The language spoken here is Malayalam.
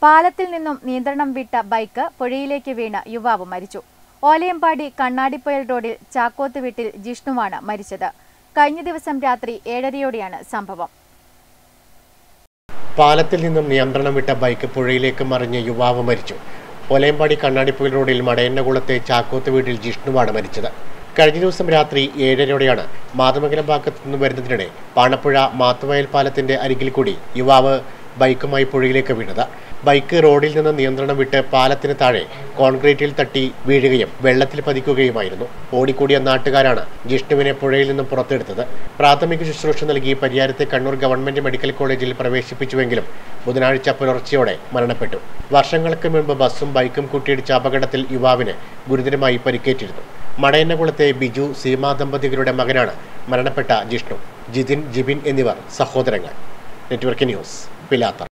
പാലത്തിൽ നിന്നും നിയന്ത്രണം വിട്ട ബൈക്ക് പുഴയിലേക്ക് വീണ് യുവാവ് മരിച്ചു ഓലയമ്പാടി കണ്ണാടിപ്പൊയൽ റോഡിൽ ചാക്കോത്ത് വീട്ടിൽ ജിഷ്ണുവാണ് മരിച്ചത് കഴിഞ്ഞ ദിവസം രാത്രി ഏഴരയോടെയാണ് സംഭവം പാലത്തിൽ നിന്നും നിയന്ത്രണം വിട്ട ബൈക്ക് പുഴയിലേക്ക് മറിഞ്ഞ് യുവാവ് മരിച്ചു ഒലയമ്പാടി കണ്ണാടിപ്പുഴ റോഡിൽ മടയന്നകുളത്തെ ചാക്കോത്ത് വീട്ടിൽ ജിഷ്ണുവാണ് മരിച്ചത് കഴിഞ്ഞ ദിവസം രാത്രി ഏഴരയോടെയാണ് മാതമംഗലം ഭാഗത്തു നിന്നും വരുന്നതിനിടെ പാണപ്പുഴ മാത്തുവയൽ പാലത്തിന്റെ അരികിൽ കൂടി യുവാവ് ബൈക്കുമായി പുഴയിലേക്ക് വീണത് ബൈക്ക് റോഡിൽ നിന്ന് നിയന്ത്രണം വിട്ട് പാലത്തിന് താഴെ കോൺക്രീറ്റിൽ തട്ടി വീഴുകയും വെള്ളത്തിൽ പതിക്കുകയുമായിരുന്നു ഓടിക്കൂടിയ നാട്ടുകാരാണ് ജിഷ്ണുവിനെ പുഴയിൽ നിന്നും പുറത്തെടുത്തത് പ്രാഥമിക ശുശ്രൂഷ നൽകി പരിയാരത്തെ കണ്ണൂർ ഗവൺമെന്റ് മെഡിക്കൽ കോളേജിൽ പ്രവേശിപ്പിച്ചുവെങ്കിലും ബുധനാഴ്ച പുലർച്ചെയോടെ മരണപ്പെട്ടു വർഷങ്ങൾക്ക് മുൻപ് ബസ്സും ബൈക്കും കൂട്ടിയിടിച്ച അപകടത്തിൽ യുവാവിന് ഗുരുതരമായി പരിക്കേറ്റിരുന്നു മടയന്നകുളത്തെ ബിജു സീമാ ദമ്പതികളുടെ മകനാണ് മരണപ്പെട്ട ജിഷ്ണു ജിതിൻ ജിബിൻ എന്നിവർ സഹോദരങ്ങൾ നെറ്റ്വർക്ക് ന്യൂസ് പിലാത്തർ